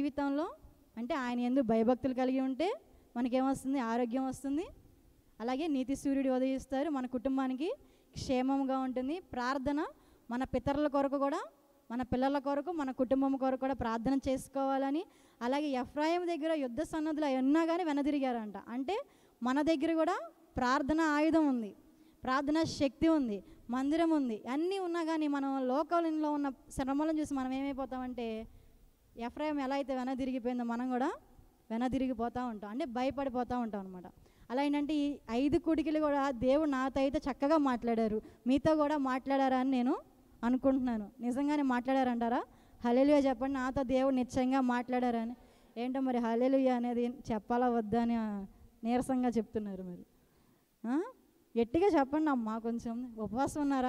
జీవితంలో అంటే ఆయన ఎందుకు భయభక్తులు కలిగి ఉంటే మనకేమొస్తుంది ఆరోగ్యం వస్తుంది అలాగే నీతి సూర్యుడు ఉదయిస్తారు మన కుటుంబానికి క్షేమంగా ఉంటుంది ప్రార్థన మన పితరుల కొరకు కూడా మన పిల్లల కొరకు మన కుటుంబం కొరకు కూడా ప్రార్థన చేసుకోవాలని అలాగే ఎఫ్రాయిం దగ్గర యుద్ధ సన్నద్ధులు అవి ఉన్నా కానీ వెనదిరిగారంట అంటే మన దగ్గర కూడా ప్రార్థన ఆయుధం ఉంది ప్రార్థన శక్తి ఉంది మందిరం ఉంది అన్నీ ఉన్నా కానీ మనం లోకంలో ఉన్న శ్రమలను చూసి మనం ఏమైపోతామంటే ఎఫ్రాయిం ఎలా అయితే వెనదిరిగిపోయిందో మనం కూడా వెనదిరిగిపోతూ ఉంటాం అంటే భయపడిపోతూ ఉంటాం అనమాట అలా ఏంటంటే ఈ ఐదు కుడికిలు కూడా దేవుడు నాతో అయితే చక్కగా మాట్లాడారు మీతో కూడా మాట్లాడారా అని నేను అనుకుంటున్నాను నిజంగానే మాట్లాడారంటారా హలెలుయ చెప్పండి నాతో దేవుడు నిశ్చయంగా మాట్లాడారని ఏంటో మరి హలెలుయ అనేది చెప్పాలా వద్దా అని ఆ, నీరసంగా చెప్తున్నారు మరి ఆ? గట్టిగా చెప్పండి అమ్మా కొంచెం ఉపవాసం ఉన్నారా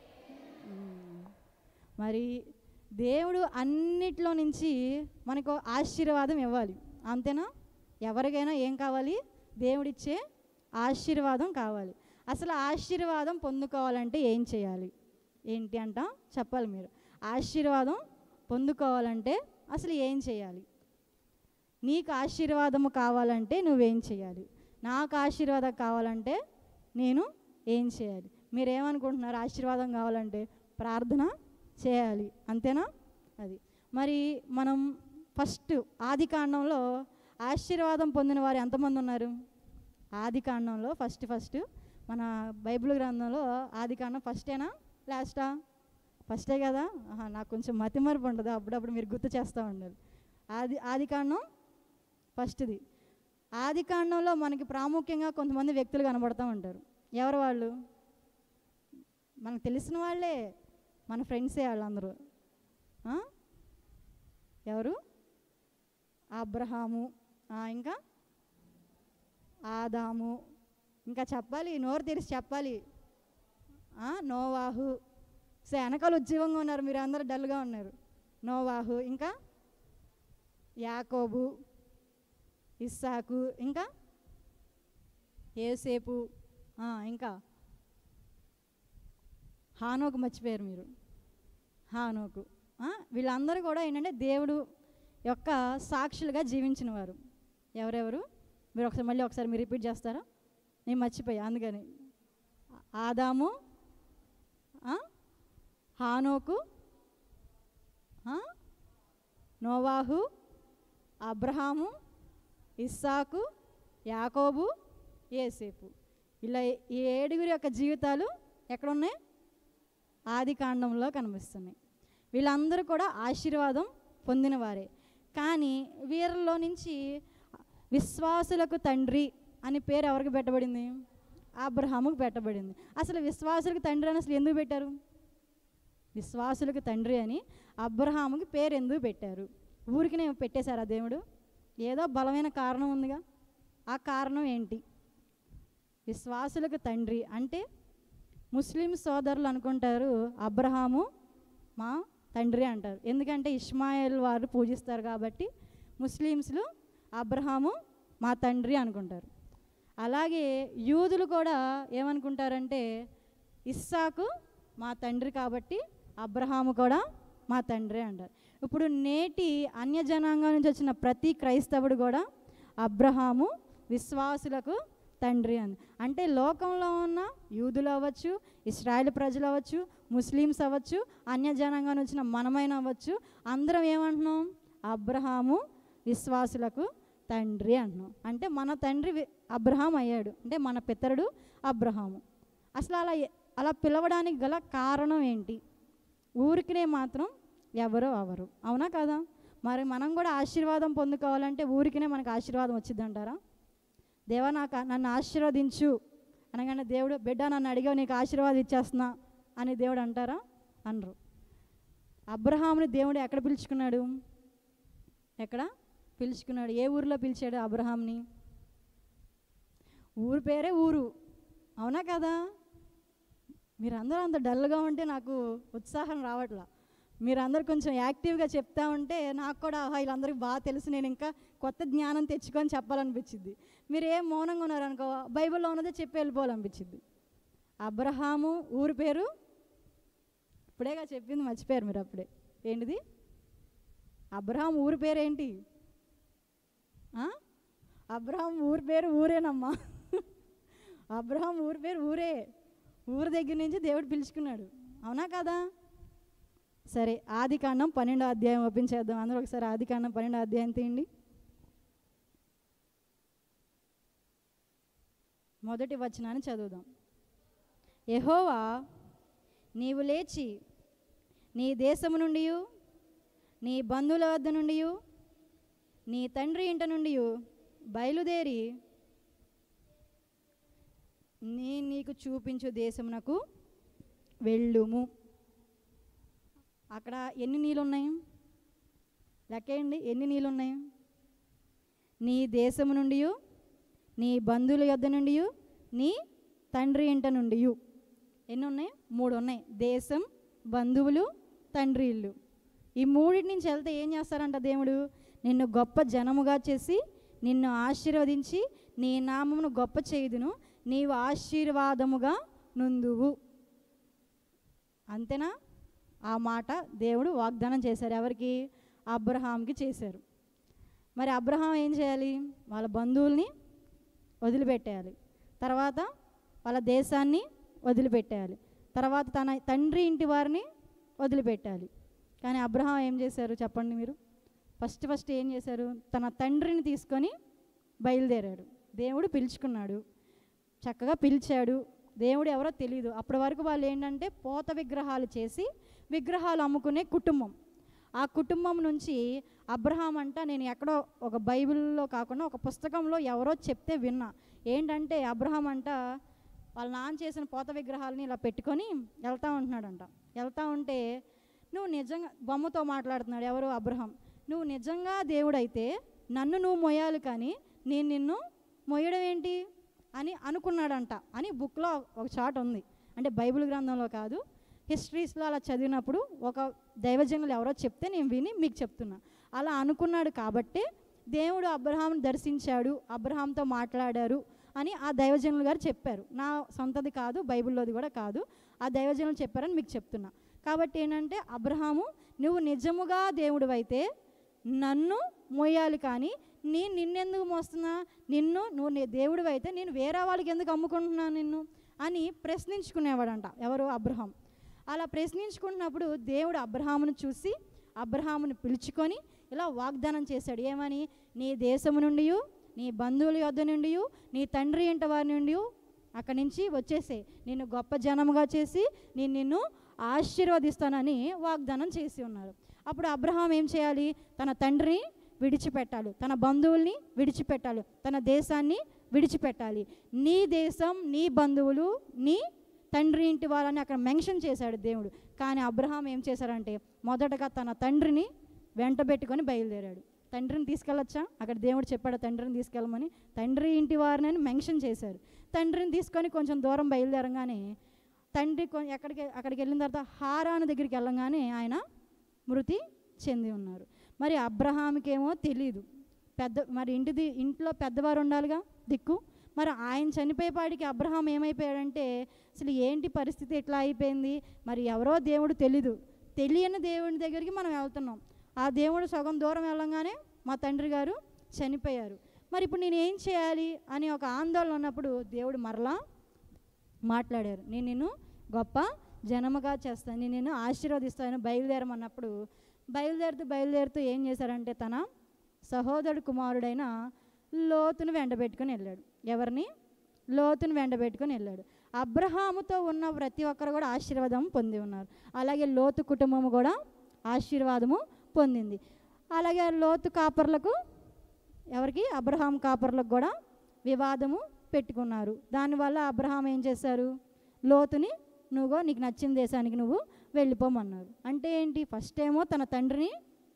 మ్మ్. మరి దేవుడు అన్నిట్లో నుంచి మనకు ఆశీర్వాదం ఇవ్వాలి అంతేనా ఎవరికైనా ఏం కావాలి దేవుడిచ్చే ఆశీర్వాదం కావాలి అసలు ఆశీర్వాదం పొందుకోవాలంటే ఏం చేయాలి ఏంటి అంట చెప్పాలి మీరు ఆశీర్వాదం పొందుకోవాలంటే అసలు ఏం చేయాలి నీకు ఆశీర్వాదము కావాలంటే నువ్వేం చేయాలి నాకు ఆశీర్వాదం కావాలంటే నేను ఏం చేయాలి మీరేమనుకుంటున్నారు ఆశీర్వాదం కావాలంటే ప్రార్థన చేయాలి అంతేనా అది మరి మనం ఫస్ట్ ఆది కాండంలో ఆశీర్వాదం పొందిన వారు ఎంతమంది ఉన్నారు ఆది కాండంలో ఫస్ట్ ఫస్ట్ మన బైబిల్ గ్రంథంలో ఆది కాండం ఫస్టేనా లాస్టా ఫస్టే కదా ఆహా, నాకు కొంచెం మతిమరుపు ఉండదు అప్పుడప్పుడు మీరు గుర్తు చేస్తూ ఉండాలి ఆది ఆది కాండం ఫస్ట్ది ఆది కాండంలో మనకి ప్రాముఖ్యంగా కొంతమంది వ్యక్తులు కనబడుతూ ఉంటారు ఎవరు వాళ్ళు మనకు తెలిసిన వాళ్ళే మన ఫ్రెండ్సే వాళ్ళందరూ ఆ? ఎవరు అబ్రహాము ఆ, ఇంకా ఆదాము ఇంకా చెప్పాలి నోరు తెరిచి చెప్పాలి ఆ, నోవాహు సో వెనకాల ఉజ్జీవంగా ఉన్నారు మీరు అందరూ డల్గా ఉన్నారు నోవాహు ఇంకా యాకోబు ఇస్సాకు ఇంకా ఏసేపు ఆ, ఇంకా హానోకు మర్చిపోయారు మీరు హానోకు ఆ, వీళ్ళందరూ కూడా ఏంటంటే దేవుడు యొక్క సాక్షులుగా జీవించిన వారు ఎవరెవరు మీరు ఒకసారి మళ్ళీ ఒకసారి మీరు రిపీట్ చేస్తారా నేను మర్చిపోయా అందుకని ఆదాము ఆ, హానోకు ఆ, నోవాహు అబ్రహాము ఇస్సాకు యాకోబు ఏసేపు ఇలా ఈ ఏడుగురి యొక్క జీవితాలు ఎక్కడున్నాయి ఆది కాండంలో కనిపిస్తున్నాయి వీళ్ళందరూ కూడా ఆశీర్వాదం పొందినవారే కానీ వీరిలో నుంచి విశ్వాసులకు తండ్రి అని పేరు ఎవరికి పెట్టబడింది అబ్రహాముకు పెట్టబడింది అసలు విశ్వాసులకు తండ్రి అని అసలు ఎందుకు పెట్టారు విశ్వాసులకు తండ్రి అని అబ్రహాముకి పేరు ఎందుకు పెట్టారు ఊరికినే పెట్టేశారా దేవుడు ఏదో బలమైన కారణం ఉందిగా ఆ కారణం ఏంటి విశ్వాసులకు తండ్రి అంటే ముస్లిం సోదరులు అనుకుంటారు అబ్రహాము మా తండ్రి అంటారు ఎందుకంటే ఇస్మాయిల్ వారు పూజిస్తారు కాబట్టి ముస్లిమ్స్లు అబ్రహాము మా తండ్రి అనుకుంటారు అలాగే యూదులు కూడా ఏమనుకుంటారంటే ఇస్సాకు మా తండ్రి కాబట్టి అబ్రహాము కూడా మా తండ్రి అంటారు ఇప్పుడు నేటి అన్యజనాంగం నుంచి వచ్చిన ప్రతి క్రైస్తవుడు కూడా అబ్రహాము విశ్వాసులకు తండ్రి అని అంటే లోకంలో ఉన్న యూదులు అవ్వచ్చు ఇస్రాయేల్ ప్రజలు అవ్వచ్చు ముస్లిమ్స్ అవ్వచ్చు అన్యజనాంగం నుంచి వచ్చిన మనమైన అవ్వచ్చు అందరం ఏమంటున్నాం అబ్రహాము విశ్వాసులకు తండ్రి అంటున్నాం అంటే మన తండ్రి వి- అబ్రహాం అయ్యాడు అంటే మన పితరుడు అబ్రహాము అసలు అలా ఎ- అలా పిలవడానికి గల కారణం ఏంటి ఊరికినే మాత్రం ఎవరో అవరు అవునా కదా మరి మనం కూడా ఆశీర్వాదం పొందుకోవాలంటే ఊరికినే మనకు ఆశీర్వాదం వచ్చిందంటారా దేవా నాకు నన్ను ఆశీర్వదించు అనగానే దేవుడు బిడ్డ నన్ను అడిగావు నీకు ఆశీర్వాదం ఇచ్చేస్తున్నా అని దేవుడు అంటారా అనరు అబ్రహాముని దేవుడు ఎక్కడ పిలుచుకున్నాడు ఎక్కడ పిలుచుకున్నాడు ఏ ఊరిలో పిలిచాడు అబ్రహాంని ఊరు పేరే ఊరు అవునా కదా మీరందరూ అంత డల్గా ఉంటే నాకు ఉత్సాహం రావట్లా మీరందరూ కొంచెం యాక్టివ్గా చెప్తా ఉంటే నాకు కూడా ఆహా వీళ్ళందరికీ బాగా తెలుసు నేను ఇంకా కొత్త జ్ఞానం తెచ్చుకొని చెప్పాలనిపించింది మీరు ఏం మౌనంగా ఉన్నారనుకో బైబిల్లో ఉన్నదే చెప్పి వెళ్ళిపోవాలనిపించింది అబ్రహాము ఊరి పేరు ఇప్పుడేగా చెప్పింది మర్చిపోయారు మీరు అప్పుడే ఏంటిది అబ్రహాం ఊరి పేరేంటి ఆ? అబ్రహాం ఊరి పేరు ఊరేనమ్మా అబ్రహాం ఊరి పేరు ఊరే ఊరి దగ్గర నుంచి దేవుడు పిలుచుకున్నాడు అవునా కదా సరే ఆది కాండం పన్నెండో అధ్యాయం ఒప్పించేద్దాం అందరూ ఒకసారి ఆది కాండం పన్నెండో అధ్యాయం తీయండి మొదటి వచనాన్ని చదువుదాం యెహోవా నీవు లేచి నీ దేశము నుండి నీ బంధువుల వద్ద నుండి నీ తండ్రి ఇంట నుండి బయలుదేరి నేను నీకు చూపించు దేశమునకు వెళ్ళుము అక్కడ ఎన్ని నీళ్ళు ఉన్నాయి లెక్కేయండి ఎన్ని నీళ్ళు ఉన్నాయి నీ దేశము నుండి నీ బంధువుల యొద్ద నుండి నీ తండ్రి ఇంట నుండి ఎన్ని ఉన్నాయి మూడు ఉన్నాయి దేశం బంధువులు తండ్రి ఇల్లు ఈ మూడింటి నుంచి వెళ్తే ఏం చేస్తారంట దేవుడు నిన్ను గొప్ప జనముగా చేసి నిన్ను ఆశీర్వదించి నీ నామమును గొప్ప చేయుదును నీవు ఆశీర్వాదముగా నుందువు అంతేనా ఆ మాట దేవుడు వాగ్దానం చేశారు ఎవరికి అబ్రహాంకి చేశారు మరి అబ్రహాం ఏం చేయాలి వాళ్ళ బంధువుల్ని వదిలిపెట్టేయాలి తర్వాత వాళ్ళ దేశాన్ని వదిలిపెట్టేయాలి తర్వాత తన తండ్రి ఇంటి వారిని వదిలిపెట్టాలి కానీ అబ్రహాం ఏం చేశారు చెప్పండి మీరు ఫస్ట్ ఫస్ట్ ఏం చేశారు తన తండ్రిని తీసుకొని బయలుదేరాడు దేవుడు పిలుచుకున్నాడు చక్కగా పిలిచాడు దేవుడు ఎవరో తెలియదు అప్పటి వరకు వాళ్ళు ఏంటంటే పోత విగ్రహాలు చేసి విగ్రహాలు అమ్ముకునే కుటుంబం ఆ కుటుంబం నుంచి అబ్రహాం అంట నేను ఎక్కడో ఒక బైబిల్లో కాకుండా ఒక పుస్తకంలో ఎవరో చెప్తే విన్నా ఏంటంటే అబ్రహాం అంట వాళ్ళ నాన్న చేసిన పోత విగ్రహాలని ఇలా పెట్టుకొని వెళ్తా ఉంటున్నాడంట వెళ్తా ఉంటే నువ్వు నిజంగా బొమ్మతో మాట్లాడుతున్నాడు ఎవరు అబ్రహాం నువ్వు నిజంగా దేవుడైతే నన్ను నువ్వు మొయ్యాలి కానీ నేను నిన్ను మొయ్యడం ఏంటి అని అనుకున్నాడంట అని బుక్లో ఒక చాట్ ఉంది అంటే బైబిల్ గ్రంథంలో కాదు హిస్టరీస్లో అలా చదివినప్పుడు ఒక దైవజనులు ఎవరో చెప్తే నేను విని మీకు చెప్తున్నా అలా అనుకున్నాడు కాబట్టే దేవుడు అబ్రహాంను దర్శించాడు అబ్రహాంతో మాట్లాడారు అని ఆ దైవజనులు గారు చెప్పారు నా సొంతది కాదు బైబిల్లోది కూడా కాదు ఆ దైవజనులు చెప్పారని మీకు చెప్తున్నా కాబట్టి ఏంటంటే అబ్రహాము నువ్వు నిజముగా దేవుడు అయితే నన్ను మోయాలి కానీ నేను నిన్నెందుకు మోస్తున్నా నిన్ను నువ్వు నీ దేవుడు అయితే నేను వేరే వాళ్ళకి ఎందుకు అమ్ముకుంటున్నాను నిన్ను అని ప్రశ్నించుకునేవాడంట ఎవరు అబ్రహాం అలా ప్రశ్నించుకున్నప్పుడు దేవుడు అబ్రహామును చూసి అబ్రహామును పిలుచుకొని ఇలా వాగ్దానం చేశాడు ఏమని నీ దేశము నుండి నీ బంధువుల యొద్ద నుండి నీ తండ్రి ఇంట వారి నుండి అక్కడి నుంచి వచ్చేసే నిన్ను గొప్ప జనముగా చేసి నేను నిన్ను ఆశీర్వదిస్తానని వాగ్దానం చేసి ఉన్నారు అప్పుడు అబ్రహాం ఏం చేయాలి తన తండ్రిని విడిచిపెట్టాలి తన బంధువుల్ని విడిచిపెట్టాలి తన దేశాన్ని విడిచిపెట్టాలి నీ దేశం నీ బంధువులు నీ తండ్రి ఇంటి వాళ్ళని అక్కడ మెన్షన్ చేశాడు దేవుడు కానీ అబ్రహాం ఏం చేశారంటే మొదటగా తన తండ్రిని వెంట పెట్టుకొని బయలుదేరాడు తండ్రిని తీసుకెళ్ళొచ్చా అక్కడ దేవుడు చెప్పాడు తండ్రిని తీసుకెళ్ళమని తండ్రి ఇంటి వారిని అని మెన్షన్ చేశారు తండ్రిని తీసుకొని కొంచెం దూరం బయలుదేరంగానే తండ్రి కొ- ఎక్కడికి అక్కడికి వెళ్ళిన తర్వాత హారాను దగ్గరికి వెళ్ళంగానే ఆయన మృతి చెంది ఉన్నారు మరి అబ్రహాంకేమో తెలియదు పెద్ద మరి ఇంటిది ఇంట్లో పెద్దవారు ఉండాలిగా దిక్కు మరి ఆయన చనిపోయేపాటికి అబ్రహాం ఏమైపోయాడంటే అసలు ఏంటి పరిస్థితి ఎట్లా అయిపోయింది మరి ఎవరో దేవుడు తెలీదు తెలియని దేవుని దగ్గరికి మనం వెళ్తున్నాం ఆ దేవుడు సగం దూరం వెళ్ళంగానే మా తండ్రి గారు చనిపోయారు మరి ఇప్పుడు నేను ఏం చేయాలి అని ఒక ఆందోళన ఉన్నప్పుడు దేవుడు మరలా మాట్లాడారు నేను నిన్ను గొప్ప జనముగా చేస్తాను నేను నిన్ను ఆశీర్వదిస్తాను బయలుదేరమన్నప్పుడు బయలుదేరుతూ బయలుదేరుతూ ఏం చేశారంటే తన సహోదరుడు కుమారుడైన లోతును వెంటబెట్టుకొని వెళ్ళాడు ఎవరిని లోతును వెంటబెట్టుకొని వెళ్ళాడు అబ్రహాముతో ఉన్న ప్రతి ఒక్కరు కూడా ఆశీర్వాదం పొంది ఉన్నారు అలాగే లోతు కుటుంబము కూడా ఆశీర్వాదము పొందింది అలాగే లోతు కాపర్లకు ఎవరికి అబ్రహాం కాపర్లకు కూడా వివాదము పెట్టుకున్నారు దానివల్ల అబ్రహాం ఏం చేశారు లోతుని నువ్వు నీకు నచ్చిన దేశానికి నువ్వు వెళ్ళిపోమన్నారు అంటే ఏంటి ఫస్ట్ ఏమో తన తండ్రిని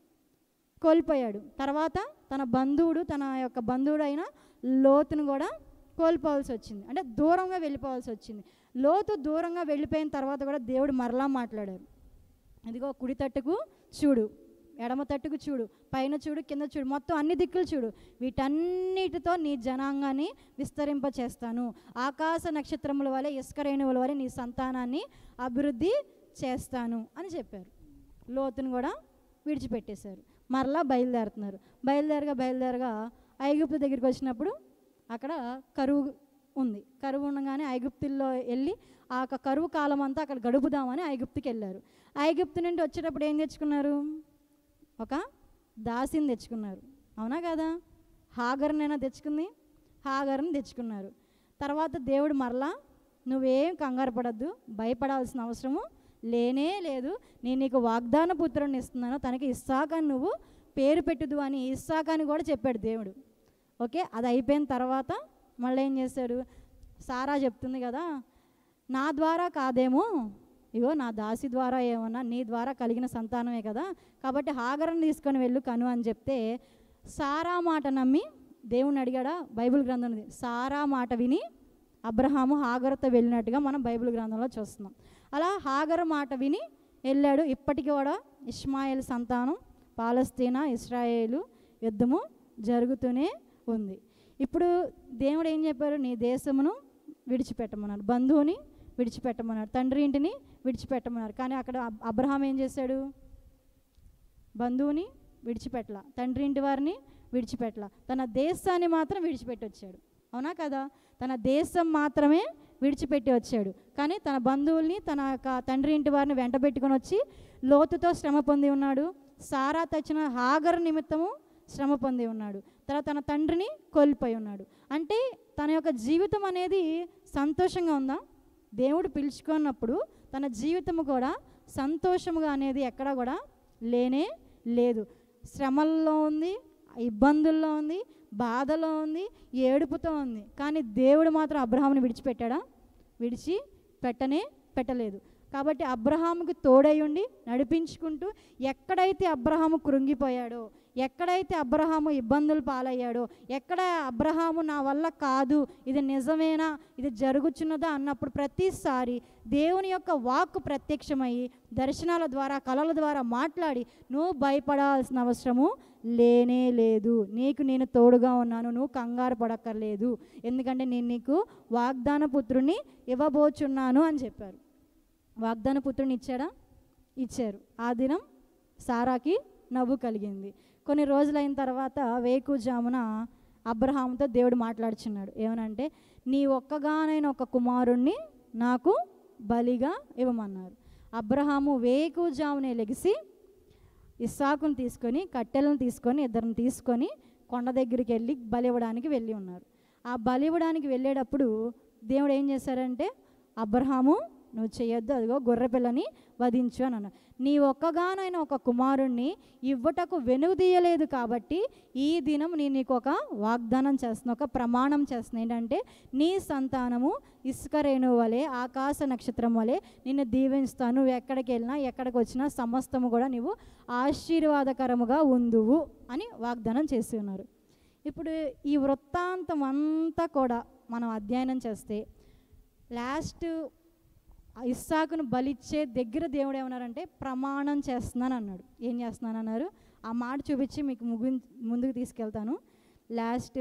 కోల్పోయాడు తర్వాత తన బంధువుడు తన యొక్క బంధువుడు అయిన లోతును కూడా కోల్పోవాల్సి వచ్చింది అంటే దూరంగా వెళ్ళిపోవాల్సి వచ్చింది లోతు దూరంగా వెళ్ళిపోయిన తర్వాత కూడా దేవుడు మరలా మాట్లాడారు ఇదిగో కుడి తట్టుకు చూడు ఎడమ తట్టుకు చూడు పైన చూడు కింద చూడు మొత్తం అన్ని దిక్కులు చూడు వీటన్నిటితో నీ జనాంగాన్ని విస్తరింప చేస్తాను ఆకాశ నక్షత్రముల వలె ఇసుక రేణువుల వలె నీ సంతానాన్ని అభివృద్ధి చేస్తాను అని చెప్పారు లోతును కూడా విడిచిపెట్టేశారు మరలా బయలుదేరుతున్నారు బయలుదేరగా బయలుదేరగా ఐగుప్తు దగ్గరికి వచ్చినప్పుడు అక్కడ కరువు ఉంది కరువు ఉండగానే ఐగుప్తుల్లో వెళ్ళి ఆ యొక్క కరువు కాలం అంతా అక్కడ గడుపుదామని ఐగుప్తుకి వెళ్ళారు ఐగుప్తు నుండి వచ్చేటప్పుడు ఏం తెచ్చుకున్నారు ఒక దాసిని తెచ్చుకున్నారు అవునా కదా హాగర్నైనా తెచ్చుకుంది హాగర్ని తెచ్చుకున్నారు తర్వాత దేవుడు మరలా నువ్వేం కంగారు పడద్దు భయపడాల్సిన అవసరము లేనే లేదు నేను నీకు వాగ్దాన పుత్రుని ఇస్తున్నాను తనకి ఇస్సాకాని నువ్వు పేరు పెట్టుదు అని ఇస్సాకాని కూడా చెప్పాడు దేవుడు ఓకే అది అయిపోయిన తర్వాత మళ్ళీ ఏం చేశాడు సారా చెప్తుంది కదా నా ద్వారా కాదేమో ఇగో నా దాసి ద్వారా ఏమన్నా నీ ద్వారా కలిగిన సంతానమే కదా కాబట్టి హాగరను తీసుకొని వెళ్ళు కను అని చెప్తే సారా మాట నమ్మి దేవుణ్ణి అడిగాడా బైబిల్ గ్రంథం ఉంది సారా మాట విని అబ్రహాము హాగరతో వెళ్ళినట్టుగా మనం బైబిల్ గ్రంథంలో చూస్తున్నాం అలా హాగర మాట విని వెళ్ళాడు ఇప్పటికి కూడా ఇస్మాయిల్ సంతానం పాలస్తీనా ఇస్రాయేలు యుద్ధము జరుగుతూనే ఉంది ఇప్పుడు దేవుడు ఏం చెప్పారు నీ దేశమును విడిచిపెట్టమన్నారు బంధువుని విడిచిపెట్టమన్నారు తండ్రి ఇంటిని విడిచిపెట్టమన్నారు కానీ అక్కడ అబ్- అబ్రహాం ఏం చేశాడు బంధువుని విడిచిపెట్టల తండ్రి ఇంటి వారిని విడిచిపెట్టల తన దేశాన్ని మాత్రం విడిచిపెట్టి వచ్చాడు అవునా కదా తన దేశం మాత్రమే విడిచిపెట్టి వచ్చాడు కానీ తన బంధువుల్ని తన యొక్క తండ్రి ఇంటి వారిని వెంట పెట్టుకొని వచ్చి లోతుతో శ్రమ పొంది ఉన్నాడు సారా తెచ్చిన హాగర్ నిమిత్తము శ్రమ పొంది ఉన్నాడు తర్వాత తన తండ్రిని కోల్పోయి ఉన్నాడు అంటే తన యొక్క జీవితం అనేది సంతోషంగా ఉందా దేవుడు పిలుచుకున్నప్పుడు తన జీవితము కూడా సంతోషముగా అనేది ఎక్కడా కూడా లేనే లేదు శ్రమల్లో ఉంది ఇబ్బందుల్లో ఉంది బాధలో ఉంది ఏడుపుతో ఉంది కానీ దేవుడు మాత్రం అబ్రహాముని విడిచిపెట్టాడా విడిచి పెట్టనే పెట్టలేదు కాబట్టి అబ్రహాముకి తోడై ఉండి నడిపించుకుంటూ ఎక్కడైతే అబ్రహాము కృంగిపోయాడో ఎక్కడైతే అబ్రహాము ఇబ్బందులు పాలయ్యాడో ఎక్కడ అబ్రహాము నా వల్ల కాదు ఇది నిజమేనా ఇది జరుగుచున్నదా అన్నప్పుడు ప్రతిసారి దేవుని యొక్క వాక్కు ప్రత్యక్షమయ్యి దర్శనాల ద్వారా కళల ద్వారా మాట్లాడి నువ్వు భయపడాల్సిన అవసరము లేనే లేదు నీకు నేను తోడుగా ఉన్నాను నువ్వు కంగారు పడక్కర్లేదు ఎందుకంటే నేను నీకు వాగ్దాన పుత్రుని ఇవ్వబోచున్నాను అని చెప్పారు వాగ్దాన పుత్రుని ఇచ్చాడా ఇచ్చారు ఆ దినం సారాకి నవ్వు కలిగింది కొన్ని రోజులైన తర్వాత వేకుజామున అబ్రహాంతో దేవుడు మాట్లాడుచున్నాడు ఏమనంటే నీ ఒక్కగానైన ఒక కుమారుణ్ణి నాకు బలిగా ఇవ్వమన్నారు అబ్రహాము వేకుజామునే లెగిసి ఇస్సాకును తీసుకొని కట్టెలను తీసుకొని ఇద్దరిని తీసుకొని కొండ దగ్గరికి వెళ్ళి బలి ఇవ్వడానికి వెళ్ళి ఉన్నారు ఆ బలి ఇవ్వడానికి వెళ్ళేటప్పుడు దేవుడు ఏం చేశారంటే అబ్రహాము నువ్వు చేయొద్దు అదిగో గొర్రెపిల్లని వధించు అని అన్నాడు నీ ఒక్కగానైన ఒక కుమారుణ్ణి ఇవ్వటకు వెనుదీయలేదు కాబట్టి ఈ దినం నేను నీకు ఒక వాగ్దానం చేస్తున్నా ఒక ప్రమాణం చేస్తున్నా ఏంటంటే నీ సంతానము ఇసుక రేణువు వలె ఆకాశ నక్షత్రం వలె నిన్ను దీవిస్తాను నువ్వు ఎక్కడికి వెళ్ళినా ఎక్కడికి వచ్చినా సమస్తము కూడా నీవు ఆశీర్వాదకరముగా ఉందువు అని వాగ్దానం చేసి ఉన్నారు ఇప్పుడు ఈ వృత్తాంతం అంతా కూడా మనం అధ్యయనం చేస్తే లాస్ట్ ఇస్సాకును బలిచ్చే దగ్గర దేవుడు ఏమన్నారంటే ప్రమాణం చేస్తున్నాను అన్నాడు ఏం చేస్తున్నాను అన్నారు ఆ మాట చూపించి మీకు ముగి ముందుకు తీసుకెళ్తాను లాస్ట్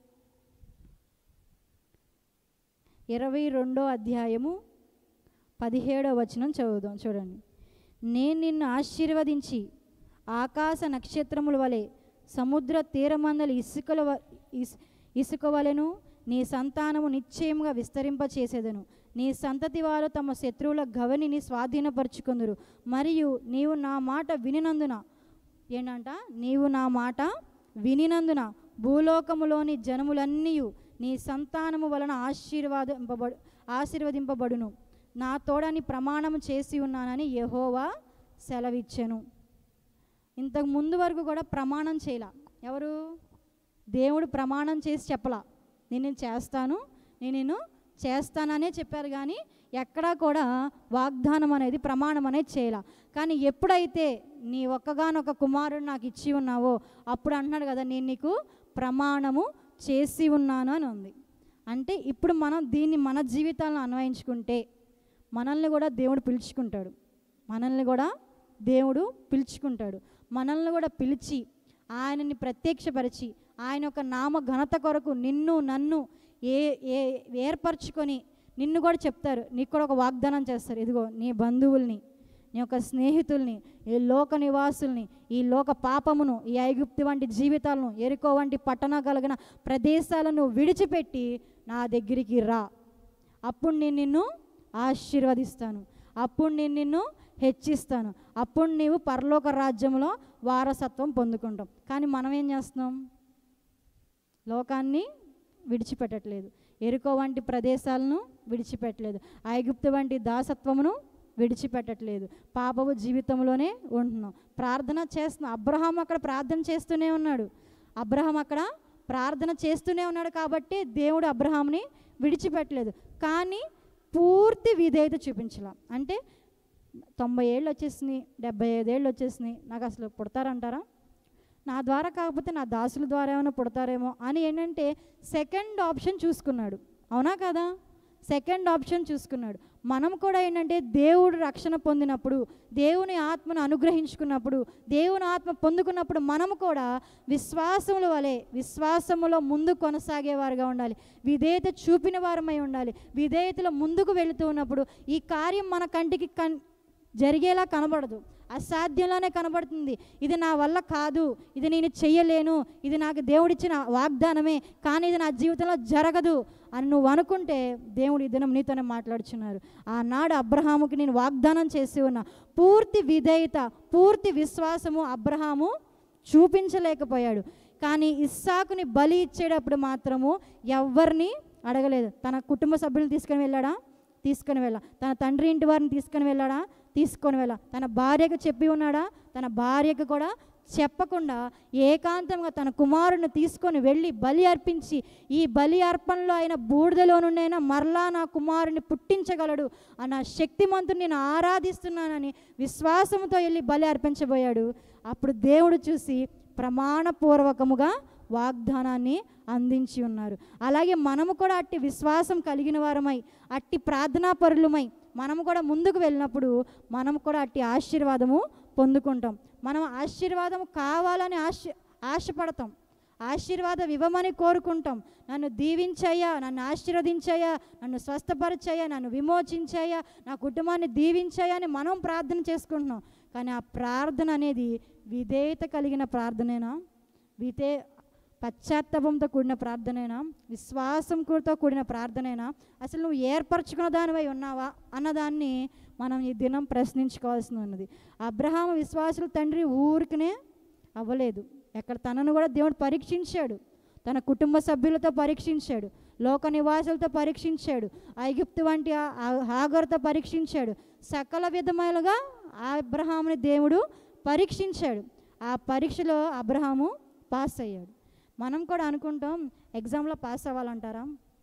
ఇరవై రెండో అధ్యాయము పదిహేడో వచనం చదువుదాం చూడండి నేను నిన్ను ఆశీర్వదించి ఆకాశ నక్షత్రముల వలె సముద్ర తీరమందలి ఇసుకల వ- ఇస్- ఇసుక వలెను నీ సంతానము నిశ్చయముగా విస్తరింపచేసేదను నీ సంతతి వారు తమ శత్రువుల గవనిని స్వాధీనపరుచుకుందురు మరియు నీవు నా మాట వినినందున ఏంటంట నీవు నా మాట వినినందున భూలోకములోని జనములన్నీ నీ సంతానము వలన ఆశీర్వాదింపబడు ఆశీర్వదింపబడును నా తోడని ప్రమాణము చేసి ఉన్నానని యెహోవా సెలవిచ్చెను ఇంతకు ముందు వరకు కూడా ప్రమాణం చేయలా ఎవరు దేవుడు ప్రమాణం చేసి చెప్పలా నేను ఇది చేస్తాను నేను నిన్ను చేస్తాననే చెప్పారు కానీ ఎక్కడా కూడా వాగ్దానం అనేది ప్రమాణం అనేది చేయలా కానీ ఎప్పుడైతే నీ ఒక్కగానొక కుమారుడు నాకు ఇచ్చి ఉన్నావో అప్పుడు అంటున్నాడు కదా నేను నీకు ప్రమాణము చేసి ఉన్నాను అని ఉంది అంటే ఇప్పుడు మనం దీన్ని మన జీవితాలను అన్వయించుకుంటే మనల్ని కూడా దేవుడు పిలుచుకుంటాడు మనల్ని కూడా దేవుడు పిలుచుకుంటాడు మనల్ని కూడా పిలిచి ఆయనని ప్రత్యక్షపరిచి ఆయన యొక్క నామ ఘనత కొరకు నిన్ను నన్ను ఏ ఏ ఏర్పరచుకొని నిన్ను కూడా చెప్తారు నీకు కూడా ఒక వాగ్దానం చేస్తారు ఇదిగో నీ బంధువుల్ని నీ యొక్క స్నేహితుల్ని ఈ లోక నివాసుల్ని ఈ లోక పాపమును ఈ ఐగుప్తి వంటి జీవితాలను ఎరుకో వంటి పట్టణ కలిగిన ప్రదేశాలను విడిచిపెట్టి నా దగ్గరికి రా అప్పుడు నేను నిన్ను ఆశీర్వదిస్తాను అప్పుడు నేను నిన్ను హెచ్చిస్తాను అప్పుడు నీవు పరలోక రాజ్యంలో వారసత్వం పొందుకుంటాం కానీ మనం ఏం చేస్తున్నాం లోకాన్ని విడిచిపెట్టట్లేదు ఎరుకో వంటి ప్రదేశాలను విడిచిపెట్టలేదు ఐగుప్తు వంటి దాసత్వమును విడిచిపెట్టట్లేదు పాపపు జీవితంలోనే ఉంటున్నాం ప్రార్థన చేస్తున్నాం అబ్రహాం అక్కడ ప్రార్థన చేస్తూనే ఉన్నాడు అబ్రహాం అక్కడ ప్రార్థన చేస్తూనే ఉన్నాడు కాబట్టి దేవుడు అబ్రహాంని విడిచిపెట్టలేదు కానీ పూర్తి విధేయత చూపించలా అంటే తొంభై ఏళ్ళు వచ్చేసినాయి డెబ్బై ఐదేళ్ళు వచ్చేసినాయి నాకు అసలు పుడతారంటారా నా ద్వారా కాకపోతే నా దాసుల ద్వారా ఏమైనా పుడతారేమో అని ఏంటంటే సెకండ్ ఆప్షన్ చూసుకున్నాడు అవునా కదా సెకండ్ ఆప్షన్ చూసుకున్నాడు మనం కూడా ఏంటంటే దేవుడు రక్షణ పొందినప్పుడు దేవుని ఆత్మను అనుగ్రహించుకున్నప్పుడు దేవుని ఆత్మ పొందుకున్నప్పుడు మనము కూడా విశ్వాసముల వలె విశ్వాసములో ముందు కొనసాగేవారుగా ఉండాలి విధేయత చూపిన వారమై ఉండాలి విధేయతలో ముందుకు వెళుతూ ఉన్నప్పుడు ఈ కార్యం మన కంటికి కన్ జరిగేలా కనబడదు అసాధ్యంలోనే కనబడుతుంది ఇది నా వల్ల కాదు ఇది నేను చెయ్యలేను ఇది నాకు దేవుడిచ్చిన వాగ్దానమే కానీ ఇది నా జీవితంలో జరగదు అని నువ్వు అనుకుంటే దేవుడు ఈ దినం నీతోనే మాట్లాడుచున్నారు ఆనాడు అబ్రహాముకి నేను వాగ్దానం చేసి ఉన్నా పూర్తి విధేయత పూర్తి విశ్వాసము అబ్రహాము చూపించలేకపోయాడు కానీ ఇస్సాకుని బలి ఇచ్చేటప్పుడు మాత్రము ఎవరిని అడగలేదు తన కుటుంబ సభ్యులు తీసుకొని వెళ్ళాడా తీసుకొని వెళ్ళా తన తండ్రి ఇంటి వారిని తీసుకొని వెళ్ళాడా తీసుకొని వెళ్ళా తన భార్యకు చెప్పి ఉన్నాడా తన భార్యకు కూడా చెప్పకుండా ఏకాంతంగా తన కుమారుని తీసుకొని వెళ్ళి బలి అర్పించి ఈ బలి అర్పణలో అయిన బూడిదలో నుండైనా మరలా నా కుమారుని పుట్టించగలడు అన్న శక్తిమంతుని నేను ఆరాధిస్తున్నానని విశ్వాసంతో వెళ్ళి బలి అర్పించబోయాడు అప్పుడు దేవుడు చూసి ప్రమాణపూర్వకముగా వాగ్దానాన్ని అందించి ఉన్నారు అలాగే మనము కూడా అట్టి విశ్వాసం కలిగిన వారమై అట్టి ప్రార్థనా పరులమై మనము కూడా ముందుకు వెళ్ళినప్పుడు మనము కూడా అట్టి ఆశీర్వాదము పొందుకుంటాం మనం ఆశీర్వాదం కావాలని ఆశ ఆశపడతాం ఆశీర్వాదం ఇవ్వమని కోరుకుంటాం నన్ను దీవించయ్యా నన్ను ఆశీర్వదించయ్యా నన్ను స్వస్థపరచయ్యా నన్ను విమోచించయ్యా నా కుటుంబాన్ని దీవించయ్యా అని మనం ప్రార్థన చేసుకుంటున్నాం కానీ ఆ ప్రార్థన అనేది విధేయత కలిగిన ప్రార్థనేనా విధే పశ్చాత్తాపంతో కూడిన ప్రార్థనేనా విశ్వాసం కూడితో కూడిన ప్రార్థనేనా అసలు నువ్వు ఏర్పరచుకున్న దానివై ఉన్నావా అన్నదాన్ని మనం ఈ దినం ప్రశ్నించుకోవాల్సి ఉన్నది అబ్రహాము విశ్వాసుల తండ్రి ఊరికనే అవ్వలేదు ఎక్కడ తనను కూడా దేవుడు పరీక్షించాడు తన కుటుంబ సభ్యులతో పరీక్షించాడు లోక నివాసులతో పరీక్షించాడు ఐగుప్తు వంటి ఆ- ఆ హాగరుతో పరీక్షించాడు సకల విధములుగా ఆ అబ్రహాముని దేవుడు పరీక్షించాడు ఆ పరీక్షలో అబ్రహాము పాస్ అయ్యాడు మనం కూడా అనుకుంటాం ఎగ్జామ్లో పాస్ అవ్వాలంటారా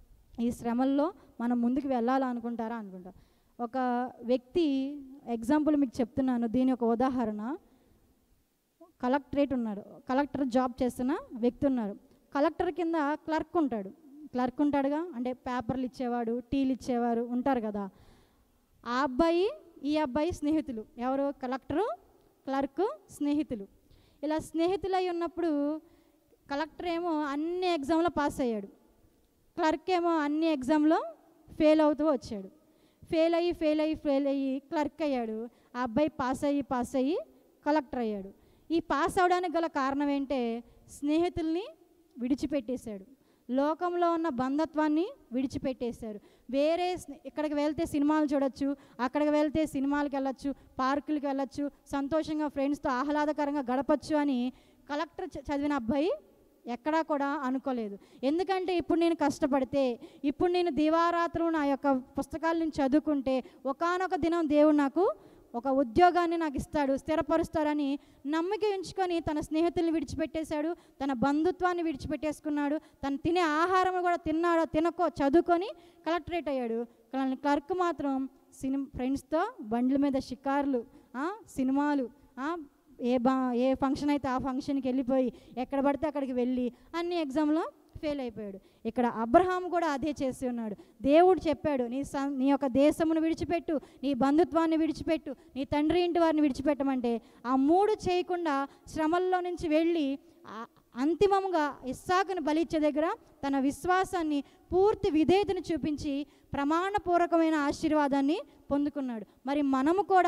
ఈ శ్రమల్లో మనం ముందుకు వెళ్ళాలనుకుంటారా అనుకుంటాం ఒక వ్యక్తి ఎగ్జాంపుల్ మీకు చెప్తున్నాను దీని ఒక ఉదాహరణ కలెక్టరేట్ ఉన్నాడు కలెక్టర్ జాబ్ చేస్తున్న వ్యక్తి ఉన్నాడు కలెక్టర్ కింద క్లర్క్ ఉంటాడు క్లర్క్ ఉంటాడుగా అంటే పేపర్లు ఇచ్చేవాడు టీలు ఇచ్చేవారు ఉంటారు కదా ఆ అబ్బాయి ఈ అబ్బాయి స్నేహితులు ఎవరు కలెక్టరు క్లర్క్ స్నేహితులు ఇలా స్నేహితులై ఉన్నప్పుడు కలెక్టర్ ఏమో అన్ని ఎగ్జామ్లో పాస్ అయ్యాడు క్లర్క్ ఏమో అన్ని ఎగ్జామ్లో ఫెయిల్ అవుతూ వచ్చాడు ఫెయిల్ అయ్యి ఫెయిల్ అయ్యి ఫెయిల్ అయ్యి క్లర్క్ అయ్యాడు ఆ అబ్బాయి పాస్ అయ్యి పాస్ అయ్యి కలెక్టర్ అయ్యాడు ఈ పాస్ అవడానికి గల కారణం ఏంటే స్నేహితుల్ని విడిచిపెట్టేశాడు లోకంలో ఉన్న బంధత్వాన్ని విడిచిపెట్టేశారు వేరే స్నే- ఇక్కడికి వెళ్తే సినిమాలు చూడొచ్చు అక్కడికి వెళ్తే సినిమాలకు వెళ్ళొచ్చు పార్కులకు వెళ్ళొచ్చు సంతోషంగా ఫ్రెండ్స్తో ఆహ్లాదకరంగా గడపచ్చు అని కలెక్టర్ చ- చదివిన అబ్బాయి ఎక్కడా కూడా అనుకోలేదు ఎందుకంటే ఇప్పుడు నేను కష్టపడితే ఇప్పుడు నేను దివారాత్రులు నా యొక్క పుస్తకాల నుంచి చదువుకుంటే ఒకానొక దినం దేవుడు నాకు ఒక ఉద్యోగాన్ని నాకు ఇస్తాడు స్థిరపరుస్తాడని నమ్మిక ఉంచుకొని తన స్నేహితుల్ని విడిచిపెట్టేశాడు తన బంధుత్వాన్ని విడిచిపెట్టేసుకున్నాడు తను తినే ఆహారం కూడా తిన్నాడో తినకో చదువుకొని కలెక్టరేట్ అయ్యాడు కానీ క్లర్క్ మాత్రం సినిమా ఫ్రెండ్స్తో బండ్ల మీద షికార్లు ఆ, సినిమాలు ఆ, ఏ బా ఏ ఫంక్షన్ అయితే ఆ ఫంక్షన్కి వెళ్ళిపోయి ఎక్కడ పడితే అక్కడికి వెళ్ళి అన్ని ఎగ్జామ్లో ఫెయిల్ అయిపోయాడు ఇక్కడ అబ్రహాం కూడా అదే చేసి ఉన్నాడు దేవుడు చెప్పాడు నీ సం నీ యొక్క దేశమును విడిచిపెట్టు నీ బంధుత్వాన్ని విడిచిపెట్టు నీ తండ్రి ఇంటి వారిని విడిచిపెట్టమంటే ఆ మూడు చేయకుండా శ్రమల్లో నుంచి వెళ్ళి ఆ- అంతిమంగా ఇస్సాకుని బలిచ్చే దగ్గర తన విశ్వాసాన్ని పూర్తి విధేయతను చూపించి ప్రమాణపూర్వకమైన ఆశీర్వాదాన్ని పొందుకున్నాడు మరి మనము కూడా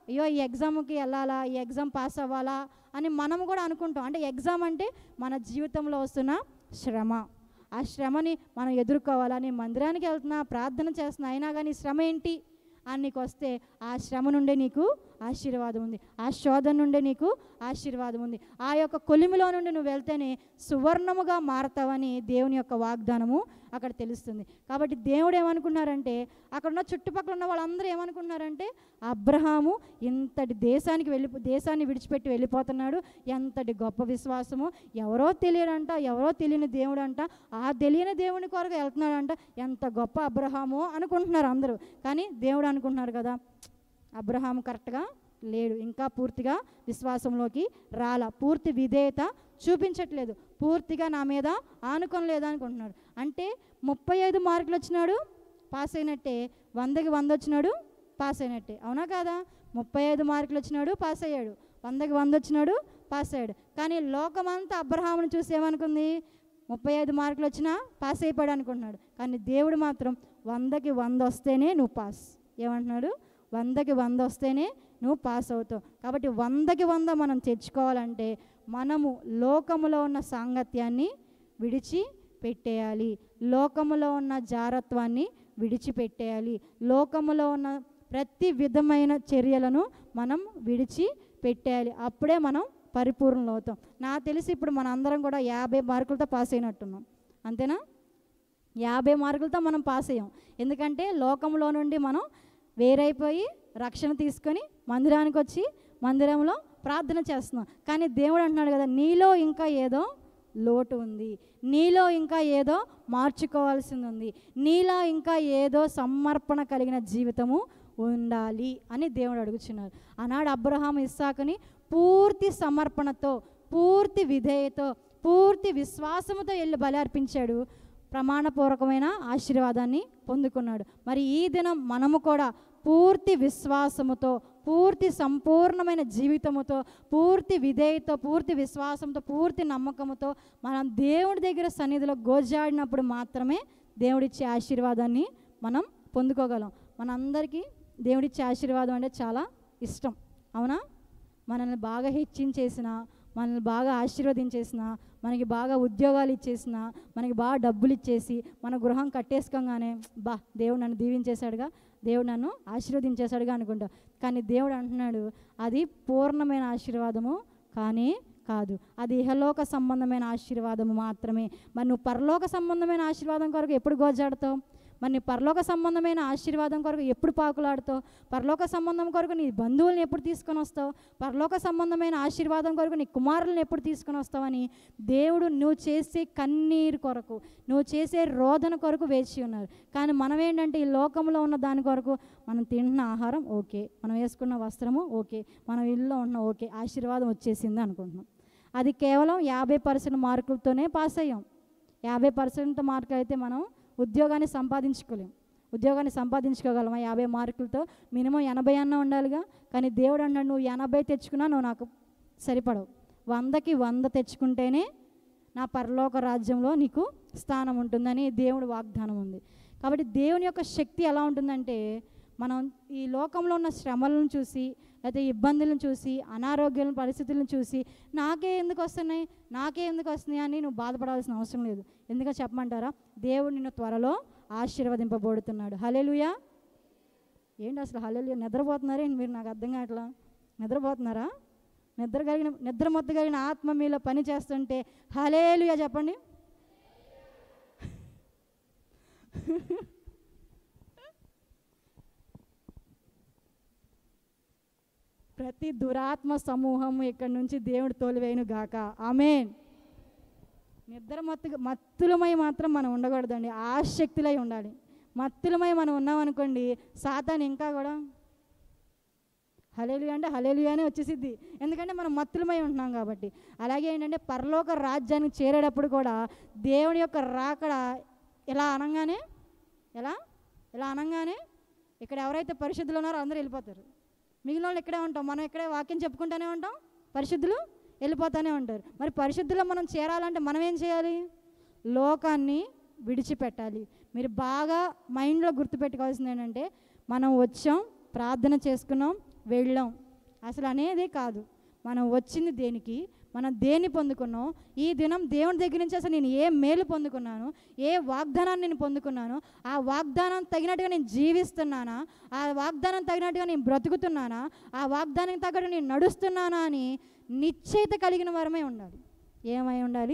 అయ్యో ఈ ఎగ్జామ్కి వెళ్ళాలా ఈ ఎగ్జామ్ పాస్ అవ్వాలా అని మనం కూడా అనుకుంటాం అంటే ఎగ్జామ్ అంటే మన జీవితంలో వస్తున్న శ్రమ ఆ శ్రమని మనం ఎదుర్కోవాలని మందిరానికి వెళ్తున్నా ప్రార్థన చేస్తున్నా అయినా కానీ శ్రమ ఏంటి అని నీకు వస్తే ఆ శ్రమ నుండే నీకు ఆశీర్వాదం ఉంది ఆ శోధన నుండే నీకు ఆశీర్వాదం ఉంది ఆ యొక్క కొలిమిలో నుండి నువ్వు వెళ్తేనే సువర్ణముగా మారతావని దేవుని యొక్క వాగ్దానము అక్కడ తెలుస్తుంది కాబట్టి దేవుడు ఏమనుకున్నారంటే అక్కడ ఉన్న చుట్టుపక్కల ఉన్న వాళ్ళందరూ ఏమనుకున్నారంటే అబ్రహాము ఇంతటి దేశానికి వెళ్ళి దేశాన్ని విడిచిపెట్టి వెళ్ళిపోతున్నాడు ఎంతటి గొప్ప విశ్వాసము ఎవరో తెలియడంట ఎవరో తెలియని దేవుడు అంట ఆ తెలియని దేవుని కొరకు వెళ్తున్నాడంట ఎంత గొప్ప అబ్రహాము అనుకుంటున్నారు అందరూ కానీ దేవుడు అనుకుంటున్నారు కదా అబ్రహాం కరెక్ట్గా లేడు ఇంకా పూర్తిగా విశ్వాసంలోకి రాల పూర్తి విధేయత చూపించట్లేదు పూర్తిగా నా మీద ఆనుకొని లేదనుకుంటున్నాడు అంటే ముప్పై ఐదు మార్కులు వచ్చినాడు పాస్ అయినట్టే వందకి వంద వచ్చినాడు పాస్ అయినట్టే అవునా కాదా ముప్పై ఐదు మార్కులు వచ్చినాడు పాస్ అయ్యాడు వందకి వంద వచ్చినాడు పాస్ అయ్యాడు కానీ లోకమంతా అబ్రహామును చూసి ఏమనుకుంది ముప్పై ఐదు మార్కులు వచ్చినా పాస్ అయిపోయాడు అనుకుంటున్నాడు కానీ దేవుడు మాత్రం వందకి వంద వస్తేనే నువ్వు పాస్ ఏమంటున్నాడు వందకి వంద వస్తేనే నువ్వు పాస్ అవుతావు కాబట్టి వందకి వంద మనం తెచ్చుకోవాలంటే మనము లోకములో ఉన్న సాంగత్యాన్ని విడిచి పెట్టేయాలి లోకములో ఉన్న జారత్వాన్ని విడిచిపెట్టేయాలి లోకములో ఉన్న ప్రతి విధమైన చర్యలను మనం విడిచి పెట్టేయాలి అప్పుడే మనం పరిపూర్ణలు అవుతాం నాకు తెలిసి ఇప్పుడు మన అందరం కూడా యాభై మార్కులతో పాస్ అయినట్టున్నాం అంతేనా యాభై మార్కులతో మనం పాస్ అయ్యాం ఎందుకంటే లోకంలో నుండి మనం వేరైపోయి రక్షణ తీసుకొని మందిరానికి వచ్చి మందిరంలో ప్రార్థన చేస్తున్నాం కానీ దేవుడు అంటున్నాడు కదా నీలో ఇంకా ఏదో లోటు ఉంది నీలో ఇంకా ఏదో మార్చుకోవాల్సింది ఉంది నీలో ఇంకా ఏదో సమర్పణ కలిగిన జీవితము ఉండాలి అని దేవుడు అడుగుచున్నారు ఆనాడు అబ్రహాం ఇస్సాకుని పూర్తి సమర్పణతో పూర్తి విధేయతో పూర్తి విశ్వాసముతో వెళ్ళి బలి అర్పించాడు ప్రమాణపూర్వకమైన ఆశీర్వాదాన్ని పొందుకున్నాడు మరి ఈ దినం మనము కూడా పూర్తి విశ్వాసముతో పూర్తి సంపూర్ణమైన జీవితముతో పూర్తి విధేయతో పూర్తి విశ్వాసంతో పూర్తి నమ్మకముతో మనం దేవుడి దగ్గర సన్నిధిలో గోజాడినప్పుడు మాత్రమే దేవుడిచ్చే ఆశీర్వాదాన్ని మనం పొందుకోగలం మనందరికీ దేవుడిచ్చే ఆశీర్వాదం అంటే చాలా ఇష్టం అవునా మనల్ని బాగా హెచ్చించేసిన మనల్ని బాగా ఆశీర్వదించేసిన మనకి బాగా ఉద్యోగాలు ఇచ్చేసిన మనకి బాగా డబ్బులు ఇచ్చేసి మన గృహం కట్టేసుకోగానే బా దేవుడు నన్ను దీవించేశాడుగా దేవుడు నన్ను ఆశీర్వదించేశాడుగా అనుకుంటా కానీ దేవుడు అంటున్నాడు అది పూర్ణమైన ఆశీర్వాదము కానీ కాదు అది ఇహలోక సంబంధమైన ఆశీర్వాదము మాత్రమే మరి నువ్వు పరలోక సంబంధమైన ఆశీర్వాదం కొరకు ఎప్పుడు గోజాడతావు మరి నీ పరలోక సంబంధమైన ఆశీర్వాదం కొరకు ఎప్పుడు పాకులాడుతావు పరలోక సంబంధం కొరకు నీ బంధువుల్ని ఎప్పుడు తీసుకొని వస్తావు పరలోక సంబంధమైన ఆశీర్వాదం కొరకు నీ కుమారులను ఎప్పుడు తీసుకొని వస్తావని దేవుడు నువ్వు చేసే కన్నీరు కొరకు నువ్వు చేసే రోదన కొరకు వేచి ఉన్నారు కానీ మనం ఏంటంటే ఈ లోకంలో ఉన్న దాని కొరకు మనం తింటున్న ఆహారం ఓకే మనం వేసుకున్న వస్త్రము ఓకే మనం ఇల్లు ఉన్న ఓకే ఆశీర్వాదం వచ్చేసింది అనుకుంటున్నాం అది కేవలం యాభై పర్సెంట్ మార్కులతోనే పాస్ అయ్యాం యాభై పర్సెంట్ మార్కులు అయితే మనం ఉద్యోగాన్ని సంపాదించుకోలేం ఉద్యోగాన్ని సంపాదించుకోగలమా యాభై మార్కులతో మినిమం ఎనభై అన్న ఉండాలిగా కానీ దేవుడు అన్నాడు నువ్వు ఎనభై తెచ్చుకున్నా నువ్వు నాకు సరిపడవు వందకి వంద తెచ్చుకుంటేనే నా పరలోక రాజ్యంలో నీకు స్థానం ఉంటుందని దేవుడు వాగ్దానం ఉంది కాబట్టి దేవుని యొక్క శక్తి ఎలా ఉంటుందంటే మనం ఈ లోకంలో ఉన్న శ్రమలను చూసి లేకపోతే ఇబ్బందులను చూసి అనారోగ్యం పరిస్థితులను చూసి నాకే ఎందుకు వస్తున్నాయి నాకే ఎందుకు వస్తున్నాయి అని నువ్వు బాధపడాల్సిన అవసరం లేదు ఎందుకో చెప్పమంటారా దేవుడు నిన్ను త్వరలో ఆశీర్వదింపబోడుతున్నాడు హలేలుయా ఏంటి అసలు హలేలుయా నిద్రపోతున్నారా ఏంటి మీరు నాకు అర్థం కావట్లా నిద్రపోతున్నారా నిద్ర కలిగిన నిద్ర మొత్తం కలిగిన ఆత్మ మీలో పని చేస్తుంటే హలేలుయా చెప్పండి ప్రతి దురాత్మ సమూహం ఇక్కడి నుంచి దేవుడు తోలివేయను గాక ఆమెన్ నిద్ర మత్తు మత్తులమై మాత్రం మనం ఉండకూడదండి ఆసక్తులై ఉండాలి మత్తులమై మనం ఉన్నామనుకోండి సాతాన్ ఇంకా కూడా హలేలు అంటే హలేలుయానే వచ్చేసిద్ది ఎందుకంటే మనం మత్తులమై ఉంటున్నాం కాబట్టి అలాగే ఏంటంటే పరలోక రాజ్యానికి చేరేటప్పుడు కూడా దేవుని యొక్క రాకడ ఇలా అనగానే ఎలా ఇలా అనగానే ఇక్కడ ఎవరైతే పరిశుద్ధులు ఉన్నారో అందరూ వెళ్ళిపోతారు మిగిలిన వాళ్ళు ఇక్కడే ఉంటాం మనం ఇక్కడే వాక్యం చెప్పుకుంటూనే ఉంటాం పరిశుద్ధులు వెళ్ళిపోతూనే ఉంటారు మరి పరిశుద్ధులో మనం చేరాలంటే మనం ఏం చేయాలి లోకాన్ని విడిచిపెట్టాలి మీరు బాగా మైండ్లో గుర్తుపెట్టుకోవాల్సింది ఏంటంటే మనం వచ్చాం ప్రార్థన చేసుకున్నాం వెళ్ళాం అసలు అనేది కాదు మనం వచ్చింది దేనికి మనం దేన్ని పొందుకున్నాం ఈ దినం దేవుని దగ్గర నుంచి అసలు నేను ఏ మేలు పొందుకున్నాను ఏ వాగ్దానాన్ని నేను పొందుకున్నాను ఆ వాగ్దానం తగినట్టుగా నేను జీవిస్తున్నానా ఆ వాగ్దానం తగినట్టుగా నేను బ్రతుకుతున్నానా ఆ వాగ్దానం తగ్గట్టు నేను నడుస్తున్నానా అని నిశ్చయిత కలిగిన వరమే ఉండాలి ఏమై ఉండాలి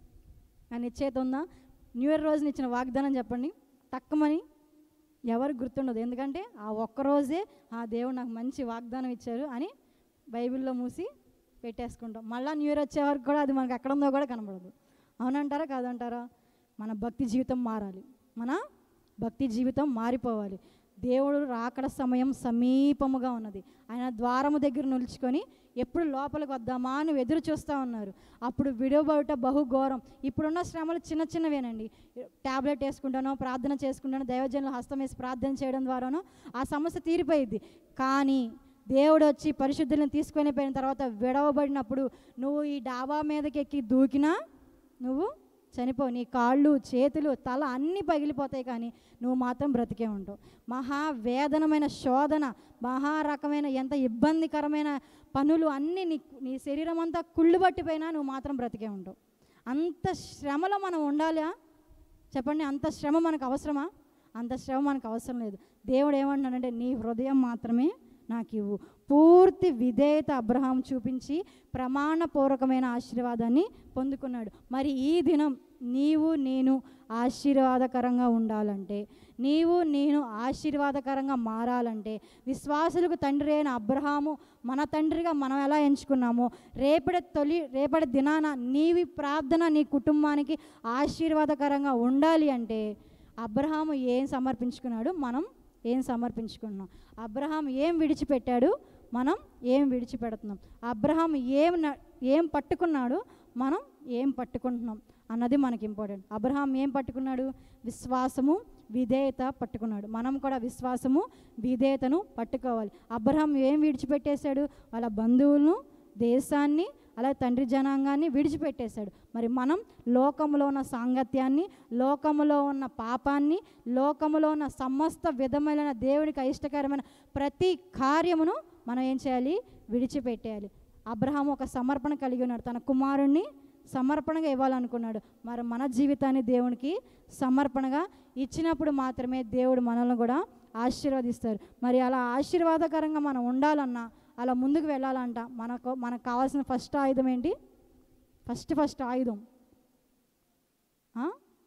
ఆ నిశ్చయిత ఉందా న్యూ ఇయర్ రోజున ఇచ్చిన వాగ్దానం చెప్పండి తక్కువని ఎవరికి గుర్తుండదు ఎందుకంటే ఆ ఒక్క రోజే ఆ దేవుడు నాకు మంచి వాగ్దానం ఇచ్చారు అని బైబిల్లో మూసి పెట్టేసుకుంటాం మళ్ళీ న్యూ ఇయర్ వచ్చే వరకు కూడా అది మనకు ఎక్కడ ఉందో కూడా కనబడదు అవునంటారా కాదంటారా మన భక్తి జీవితం మారాలి మన భక్తి జీవితం మారిపోవాలి దేవుడు రాకడ సమయం సమీపముగా ఉన్నది ఆయన ద్వారము దగ్గర నిలుచుకొని ఎప్పుడు లోపలికి వద్దామా అని ఎదురు చూస్తూ ఉన్నారు అప్పుడు విడవబడుట బహుఘోరం ఇప్పుడున్న శ్రమలు చిన్న చిన్నవేనండి ట్యాబ్లెట్ వేసుకుంటానో ప్రార్థన చేసుకుంటానో దైవజనులు హస్తం వేసి ప్రార్థన చేయడం ద్వారానో ఆ సమస్య తీరిపోయింది కానీ దేవుడు వచ్చి పరిశుద్ధులను తీసుకొని పోయిన తర్వాత విడవబడినప్పుడు నువ్వు ఈ డాబా మీదకి ఎక్కి దూకినా నువ్వు చనిపోవు నీ కాళ్ళు చేతులు తల అన్నీ పగిలిపోతాయి కానీ నువ్వు మాత్రం బ్రతికే ఉంటావు మహా వేదనమైన శోధన మహా రకమైన ఎంత ఇబ్బందికరమైన పనులు అన్నీ నీ నీ శరీరం అంతా కుళ్ళు పట్టిపోయినా నువ్వు మాత్రం బ్రతికే ఉంటావు అంత శ్రమలో మనం ఉండాలా చెప్పండి అంత శ్రమ మనకు అవసరమా అంత శ్రమ మనకు అవసరం లేదు దేవుడు ఏమంటున్నాడంటే నీ హృదయం మాత్రమే నాకు ఇవ్వు పూర్తి విధేయత అబ్రహాం చూపించి ప్రమాణపూర్వకమైన ఆశీర్వాదాన్ని పొందుకున్నాడు మరి ఈ దినం నీవు నేను ఆశీర్వాదకరంగా ఉండాలంటే నీవు నేను ఆశీర్వాదకరంగా మారాలంటే విశ్వాసులకు తండ్రి అయిన అబ్రహాము మన తండ్రిగా మనం ఎలా ఎంచుకున్నామో రేపటి తొలి రేపటి దినాన నీవి ప్రార్థన నీ కుటుంబానికి ఆశీర్వాదకరంగా ఉండాలి అంటే అబ్రహాము ఏం సమర్పించుకున్నాడు మనం ఏం సమర్పించుకున్నాం అబ్రహాం ఏం విడిచిపెట్టాడు మనం ఏం విడిచిపెడుతున్నాం అబ్రహాం ఏం న- ఏం పట్టుకున్నాడు మనం ఏం పట్టుకుంటున్నాం అన్నది మనకి ఇంపార్టెంట్ అబ్రహాం ఏం పట్టుకున్నాడు విశ్వాసము విధేయత పట్టుకున్నాడు మనం కూడా విశ్వాసము విధేయతను పట్టుకోవాలి అబ్రహాం ఏం విడిచిపెట్టేశాడు వాళ్ళ బంధువులను దేశాన్ని అలా తండ్రి జనాంగాన్ని విడిచిపెట్టేశాడు మరి మనం లోకములో ఉన్న సాంగత్యాన్ని లోకములో ఉన్న పాపాన్ని లోకములో ఉన్న సమస్త విధమైన దేవునికి అయిష్టకరమైన ప్రతి కార్యమును మనం ఏం చేయాలి విడిచిపెట్టేయాలి అబ్రహాం ఒక సమర్పణ కలిగి ఉన్నాడు తన కుమారుణ్ణి సమర్పణగా ఇవ్వాలనుకున్నాడు మరి మన జీవితాన్ని దేవునికి సమర్పణగా ఇచ్చినప్పుడు మాత్రమే దేవుడు మనల్ని కూడా ఆశీర్వదిస్తారు మరి అలా ఆశీర్వాదకరంగా మనం ఉండాలన్నా అలా ముందుకు వెళ్ళాలంట మనకు మనకు కావాల్సిన ఫస్ట్ ఆయుధం ఏంటి ఫస్ట్ ఫస్ట్ ఆయుధం ఆ?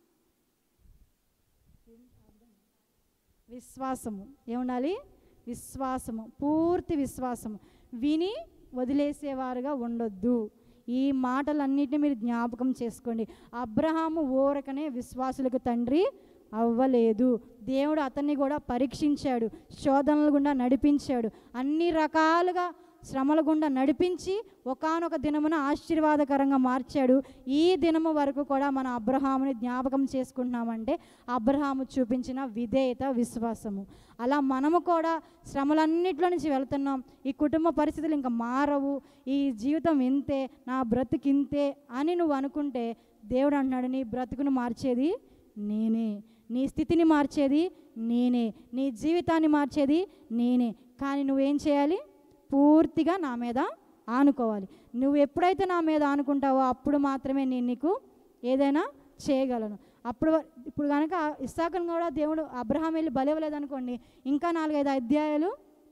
విశ్వాసము ఏముండాలి విశ్వాసము పూర్తి విశ్వాసము విని వదిలేసేవారుగా ఉండొద్దు ఈ మాటలన్నిటిని మీరు జ్ఞాపకం చేసుకోండి అబ్రహాము ఊరకనే విశ్వాసులకు తండ్రి అవ్వలేదు దేవుడు అతన్ని కూడా పరీక్షించాడు శోధనల గుండా నడిపించాడు అన్ని రకాలుగా శ్రమల గుండా నడిపించి ఒకానొక దినమున ఆశీర్వాదకరంగా మార్చాడు ఈ దినము వరకు కూడా మన అబ్రహాముని జ్ఞాపకం చేసుకుంటున్నామంటే అబ్రహాము చూపించిన విధేయత విశ్వాసము అలా మనము కూడా శ్రమలన్నిట్లో నుంచి వెళ్తున్నాం ఈ కుటుంబ పరిస్థితులు ఇంకా మారవు ఈ జీవితం ఇంతే నా బ్రతుకు ఇంతే అని నువ్వు అనుకుంటే దేవుడు అంటున్నాడు నీ బ్రతుకును మార్చేది నేనే నీ స్థితిని మార్చేది నేనే నీ జీవితాన్ని మార్చేది నేనే కానీ నువ్వేం చేయాలి పూర్తిగా నా మీద ఆనుకోవాలి నువ్వు ఎప్పుడైతే నా మీద ఆనుకుంటావో అప్పుడు మాత్రమే నేను నీకు ఏదైనా చేయగలను అప్పుడు వ- ఇప్పుడు కనుక ఇస్సాకును కూడా దేవుడు అబ్రహాం వెళ్ళి బలివ్వలేదనుకోండి ఇంకా నాలుగైదు అధ్యాయాలు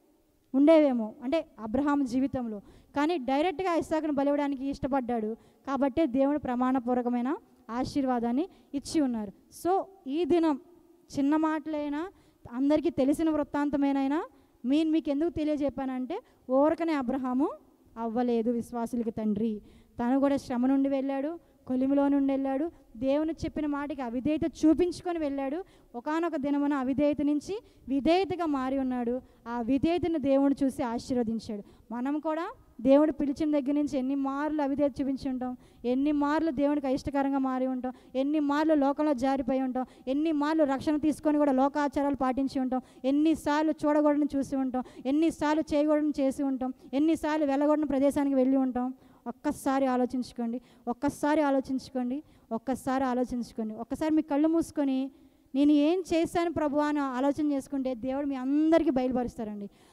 ఉండేవేమో అంటే అబ్రహాం జీవితంలో కానీ డైరెక్ట్గా ఇస్సాకును బలివ్వడానికి ఇష్టపడ్డాడు కాబట్టే దేవుడు ప్రమాణపూర్వకమైన ఆశీర్వాదాన్ని ఇచ్చి ఉన్నారు సో ఈ దినం చిన్న మాటలైనా అందరికీ తెలిసిన వృత్తాంతమేనైనా నేను మీకు ఎందుకు తెలియజెప్పానంటే ఓరకనే అబ్రహాము అవ్వలేదు విశ్వాసులకి తండ్రి తను కూడా శ్రమ నుండి వెళ్ళాడు కొలిమిలో నుండి వెళ్ళాడు దేవుని చెప్పిన మాటకి అవిధేయత చూపించుకొని వెళ్ళాడు ఒకానొక దినమున అవిధేయత నుంచి విధేయతగా మారి ఉన్నాడు ఆ విధేయతను దేవుడు చూసి ఆశీర్వదించాడు మనం కూడా దేవుడు పిలిచిన దగ్గర నుంచి ఎన్ని మార్లు అవిధేయత చూపించి ఉంటాం ఎన్ని మార్లు దేవునికి అయిష్టకరంగా మారి ఉంటాం ఎన్ని మార్లు లోకంలో జారిపోయి ఉంటాం ఎన్ని మార్లు రక్షణ తీసుకొని కూడా లోకాచారాలు పాటించి ఉంటాం ఎన్నిసార్లు చూడకూడని చూసి ఉంటాం ఎన్నిసార్లు చేయకూడని చేసి ఉంటాం ఎన్నిసార్లు వెళ్ళకూడని ప్రదేశానికి వెళ్ళి ఉంటాం ఒక్కసారి ఆలోచించుకోండి ఒక్కసారి ఆలోచించుకోండి ఒక్కసారి ఆలోచించుకోండి ఒక్కసారి మీ కళ్ళు మూసుకొని నేను ఏం చేశాను ప్రభు అని ఆలోచన చేసుకుంటే దేవుడు మీ అందరికీ బయలుపరుస్తారండి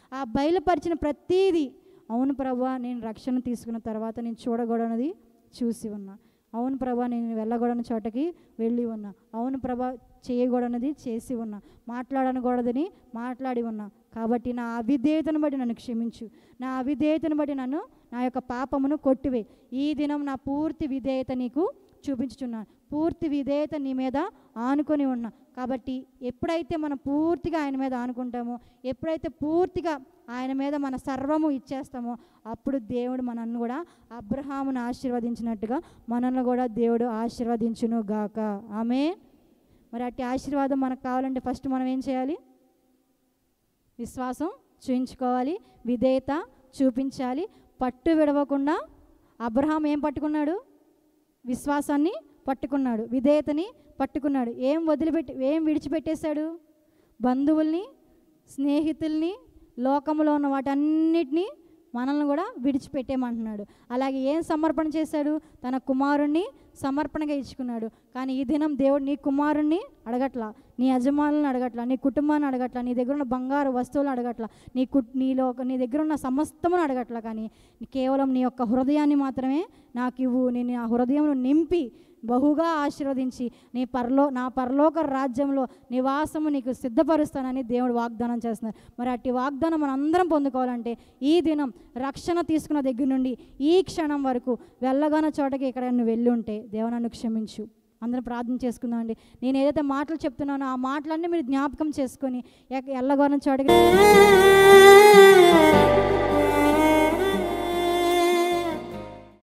ఆ బయలుపరిచిన ప్రతీది అవును ప్రభా నేను రక్షణ తీసుకున్న తర్వాత నేను చూడకూడనది చూసి ఉన్నా అవును ప్రభా నేను వెళ్ళకూడని చోటకి వెళ్ళి ఉన్నా అవును ప్రభా చేయకూడనది చేసి ఉన్నా మాట్లాడనకూడదని మాట్లాడి ఉన్నా కాబట్టి నా అవిధేయతను బట్టి నన్ను క్షమించు నా అవిధేయతను బట్టి నన్ను నా యొక్క పాపమును కొట్టివే ఈ దినం నా పూర్తి విధేయత నీకు చూపించుచున్నాను పూర్తి విధేయత నీ మీద ఆనుకొని ఉన్నా కాబట్టి ఎప్పుడైతే మనం పూర్తిగా ఆయన మీద ఆనుకుంటామో ఎప్పుడైతే పూర్తిగా ఆయన మీద మన సర్వము ఇచ్చేస్తామో అప్పుడు దేవుడు మనల్ని కూడా అబ్రహామును ఆశీర్వదించినట్టుగా మనల్ని కూడా దేవుడు ఆశీర్వదించును గాక ఆమె మరి అట్టి ఆశీర్వాదం మనకు కావాలంటే ఫస్ట్ మనం ఏం చేయాలి విశ్వాసం చూయించుకోవాలి విధేయత చూపించాలి పట్టు విడవకుండా అబ్రహాం ఏం పట్టుకున్నాడు విశ్వాసాన్ని పట్టుకున్నాడు విధేయతని పట్టుకున్నాడు ఏం వదిలిపెట్టి ఏం విడిచిపెట్టేశాడు బంధువుల్ని స్నేహితుల్ని లోకంలో ఉన్న వాటన్నిటినీ మనల్ని కూడా విడిచిపెట్టేయమంటున్నాడు అలాగే ఏం సమర్పణ చేశాడు తన కుమారుణ్ణి సమర్పణగా ఇచ్చుకున్నాడు కానీ ఈ దినం దేవుడు నీ కుమారుణ్ణి అడగట్లా నీ యజమానులను అడగట్లా నీ కుటుంబాన్ని అడగట్లా నీ దగ్గర ఉన్న బంగారు వస్తువులు అడగట్లా నీ కు నీలో ఒక- నీ దగ్గర ఉన్న సమస్తమును అడగట్లా కానీ కేవలం నీ యొక్క హృదయాన్ని మాత్రమే నాకు ఇవ్వు నేను ఆ హృదయంలో నింపి బహుగా ఆశీర్వదించి నీ పరలో నా పరలోక రాజ్యంలో నివాసము నీకు సిద్ధపరుస్తానని దేవుడు వాగ్దానం చేస్తున్నారు మరి అట్టి వాగ్దానం మనం అందరం పొందుకోవాలంటే ఈ దినం రక్షణ తీసుకున్న దగ్గర నుండి ఈ క్షణం వరకు వెళ్ళగాన చోటకి ఇక్కడ నువ్వు వెళ్ళి ఉంటే దేవ నన్ను క్షమించు అందరం ప్రార్థన చేసుకుందాం అండి నేను ఏదైతే మాటలు చెప్తున్నానో ఆ మాటలన్నీ మీరు జ్ఞాపకం చేసుకొని ఎక్క- ఎల్లగోన చోటకి